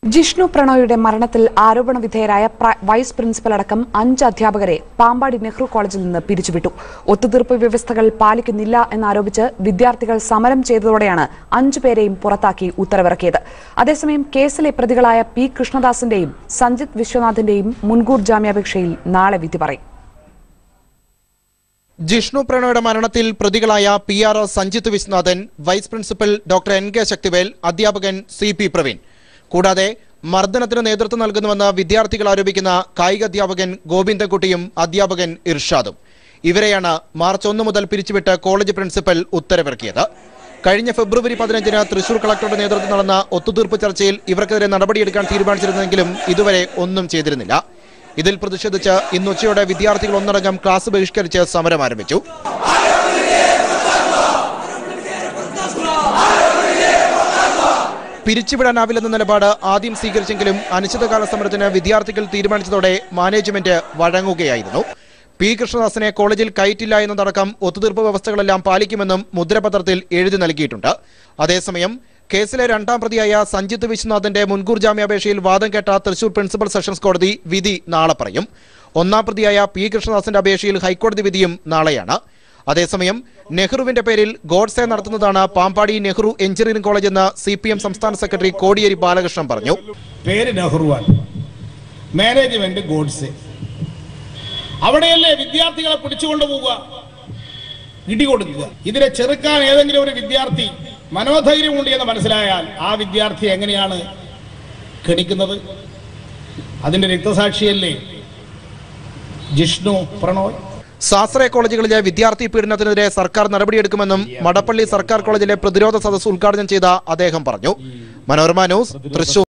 ജിഷ്ണു പ്രണോയുടെ മരണത്തിൽ ആരോപണ വിധേയരായ പ്ര- വൈസ് പ്രിൻസിപ്പൽ അടക്കം അഞ്ച് അധ്യാപകരെ പാമ്പാടി നെഹ്റു കോളേജിൽ നിന്ന് പിരിച്ചുവിട്ടു ഒത്തുതീർപ്പ് വ്യവസ്ഥകൾ പാലിക്കുന്നില്ല എന്നാരോപിച്ച് വിദ്യാർത്ഥികൾ സമരം ചെയ്തതോടെയാണ് അഞ്ചു പേരെയും പുറത്താക്കി ഉത്തരവിറക്കിയത് അതേസമയം കേസിലെ പ്രതികളായ പി കൃഷ്ണദാസിന്റെയും സഞ്ജിത് വിശ്വനാഥിന്റെയും മുൻകൂർ ജാമ്യാപേക്ഷയിൽ നാളെ വിധി പറയും ജിഷ്ണു പ്രണോയുടെ മരണത്തിൽ പ്രതികളായ P R O Sanjith Viswanathan vice principal doctor N K Sakthivel അധ്യാപകൻ സി പി പ്രവീൺ കൂടാതെ മർദ്ദനത്തിന് നേതൃത്വം നൽകുന്നുവെന്ന് വിദ്യാർത്ഥികൾ ആരോപിക്കുന്ന കായിക അധ്യാപകൻ ഗോവിന്ദൻകുട്ടിയും അധ്യാപകൻ ഇർഷാദും ഇവരെയാണ് മാർച്ച് ഒന്ന് മുതൽ പിരിച്ചുവിട്ട് കോളേജ് പ്രിൻസിപ്പൽ ഉത്തരവിറക്കിയത് കഴിഞ്ഞ ഫെബ്രുവരി പതിനഞ്ചിന് തൃശൂർ കളക്ടറുടെ നേതൃത്വത്തിൽ നടന്ന ഒത്തുതീർപ്പ് ചർച്ചയിൽ ഇവർക്കെതിരെ നടപടിയെടുക്കാൻ തീരുമാനിച്ചിരുന്നെങ്കിലും ഇതുവരെ ഒന്നും ചെയ്തിരുന്നില്ല ഇതിൽ പ്രതിഷേധിച്ച് ഇന്ന് ഉച്ചയോടെ വിദ്യാർത്ഥികൾ ഒന്നടങ്കം ക്ലാസ് ബഹിഷ്കരിച്ച് സമരം ആരംഭിച്ചു പിരിച്ചുവിടാനാവില്ലെന്ന നിലപാട് ആദ്യം സ്വീകരിച്ചെങ്കിലും അനിശ്ചിതകാല സമരത്തിന് വിദ്യാർത്ഥികൾ തീരുമാനിച്ചതോടെ മാനേജ്മെന്റ് വഴങ്ങുകയായിരുന്നു പി കൃഷ്ണദാസിനെ കോളേജിൽ കയറ്റില്ല എന്നതടക്കം ഒത്തുതീർപ്പ് വ്യവസ്ഥകളെല്ലാം പാലിക്കുമെന്നും മുദ്രപത്രത്തിൽ എഴുതി നൽകിയിട്ടുണ്ട് അതേസമയം കേസിലെ രണ്ടാം പ്രതിയായ സഞ്ജിത്ത് വിശ്വനാഥിന്റെ മുൻകൂർ ജാമ്യാപേക്ഷയിൽ വാദം കേട്ട തൃശൂർ പ്രിൻസിപ്പൽ സെഷൻസ് കോടതി വിധി നാളെ പറയും ഒന്നാം പ്രതിയായ പി കൃഷ്ണദാസിന്റെ അപേക്ഷയിൽ ഹൈക്കോടതി വിധിയും നാളെയാണ് അതേസമയം നെഹ്റുവിന്റെ പേരിൽ ഗോഡ്സെ നടത്തുന്നതാണ് പാമ്പാടി നെഹ്റു എഞ്ചിനീയറിംഗ് കോളേജ് എന്ന് സി പി എം സംസ്ഥാന സെക്രട്ടറി കോടിയേരി ബാലകൃഷ്ണൻ പറഞ്ഞു പേര് നെഹ്റുവാണ് മാനേജ്മെന്റ് ഗോഡ്സെ അവിടെയല്ലേ വിദ്യാർത്ഥികളെ പിടിച്ചുകൊണ്ടു പോവുക ഇടികൊടുക്കുക ഇതിനെ ചെറുക്കാൻ ഏതെങ്കിലും ഒരു വിദ്യാർത്ഥി മനോധൈര്യമുണ്ട് എന്ന് മനസ്സിലായാൽ ആ വിദ്യാർത്ഥി എങ്ങനെയാണ് ക്ഷണിക്കുന്നത് അതിന്റെ രക്തസാക്ഷിയല്ലേ ജിഷ്ണു പ്രണോയ് സാശ്രയ കോളേജുകളിലെ വിദ്യാർത്ഥി പീഡനത്തിനെതിരെ സർക്കാർ നടപടിയെടുക്കുമെന്നും മടപ്പള്ളി സർക്കാർ കോളേജിലെ പ്രതിരോധ സദസ്സ് ഉദ്ഘാടനം ചെയ്ത അദ്ദേഹം പറഞ്ഞു മനോരമ ന്യൂസ് തൃശൂർ